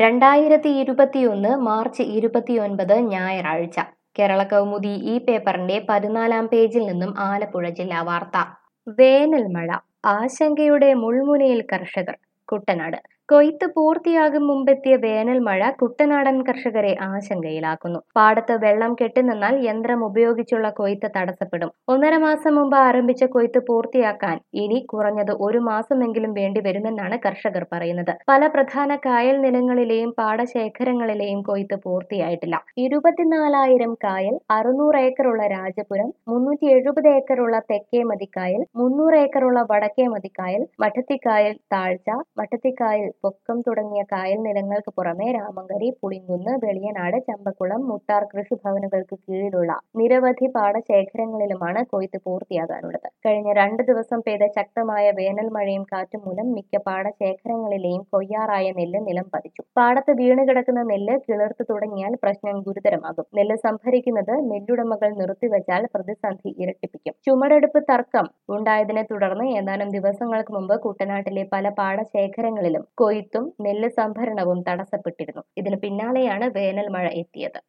രണ്ടായിരത്തി ഇരുപത്തിയൊന്ന് മാർച്ച് ഇരുപത്തിയൊൻപത് ഞായറാഴ്ച കേരള കൗമുദി ഈ പേപ്പറിന്റെ പതിനാലാം പേജിൽ നിന്നും ആലപ്പുഴ ജില്ലാ വാർത്ത വേനൽ മഴ ആശങ്കയുടെ മുൾമുനയിൽ കർഷകർ കുട്ടനാട് കൊയ്ത്ത് പൂർത്തിയാകും മുമ്പെത്തിയ വേനൽ മഴ കുട്ടനാടൻ കർഷകരെ ആശങ്കയിലാക്കുന്നു പാടത്ത് വെള്ളം കെട്ടിനിന്നാൽ യന്ത്രം ഉപയോഗിച്ചുള്ള കൊയ്ത്ത് തടസ്സപ്പെടും ഒന്നര മാസം മുമ്പ് ആരംഭിച്ച കൊയ്ത്ത് പൂർത്തിയാക്കാൻ ഇനി കുറഞ്ഞത് ഒരു മാസമെങ്കിലും വേണ്ടിവരുമെന്നാണ് കർഷകർ പറയുന്നത് പല പ്രധാന കായൽ നിലങ്ങളിലെയും പാടശേഖരങ്ങളിലെയും കൊയ്ത്ത് പൂർത്തിയായിട്ടില്ല ഇരുപത്തിനാലായിരം കായൽ അറുന്നൂറ് ഏക്കറുള്ള രാജപുരം മുന്നൂറ്റി എഴുപത് ഏക്കറുള്ള തെക്കേ മതിക്കായൽ മുന്നൂറ് ഏക്കറുള്ള വടക്കേ മതിക്കായൽ മഠത്തിക്കായൽ താഴ്ച മഠത്തിക്കായൽ പൊക്കം തുടങ്ങിയ കായൽ നിലങ്ങൾക്ക് പുറമെ രാമങ്കരി പുളിങ്കുന്ന് വെളിയനാട് ചമ്പക്കുളം മുട്ടാർ കൃഷിഭവനുകൾക്ക് കീഴിലുള്ള നിരവധി പാടശേഖരങ്ങളിലുമാണ് കൊയ്ത്ത് പൂർത്തിയാകാനുള്ളത് കഴിഞ്ഞ രണ്ട് ദിവസം പെയ്ത ശക്തമായ വേനൽ മഴയും കാറ്റും മൂലം മിക്ക പാടശേഖരങ്ങളിലെയും കൊയ്യാറായ നെല്ല് നിലം പതിച്ചു പാടത്ത് വീണുകിടക്കുന്ന നെല്ല് കിളിർത്തു തുടങ്ങിയാൽ പ്രശ്നം ഗുരുതരമാകും നെല്ല് സംഭരിക്കുന്നത് നെല്ലുടമകൾ നിർത്തിവെച്ചാൽ പ്രതിസന്ധി ഇരട്ടിപ്പിക്കും ചുമടെടുപ്പ് തർക്കം ഉണ്ടായതിനെ തുടർന്ന് ഏതാനും ദിവസങ്ങൾക്ക് മുമ്പ് കുട്ടനാട്ടിലെ പല പാടശേഖരങ്ങളിലും കൊയ്ത്തും നെല്ല് സംഭരണവും തടസ്സപ്പെട്ടിരുന്നു ഇതിന് പിന്നാലെയാണ് വേനൽ മഴ എത്തിയത്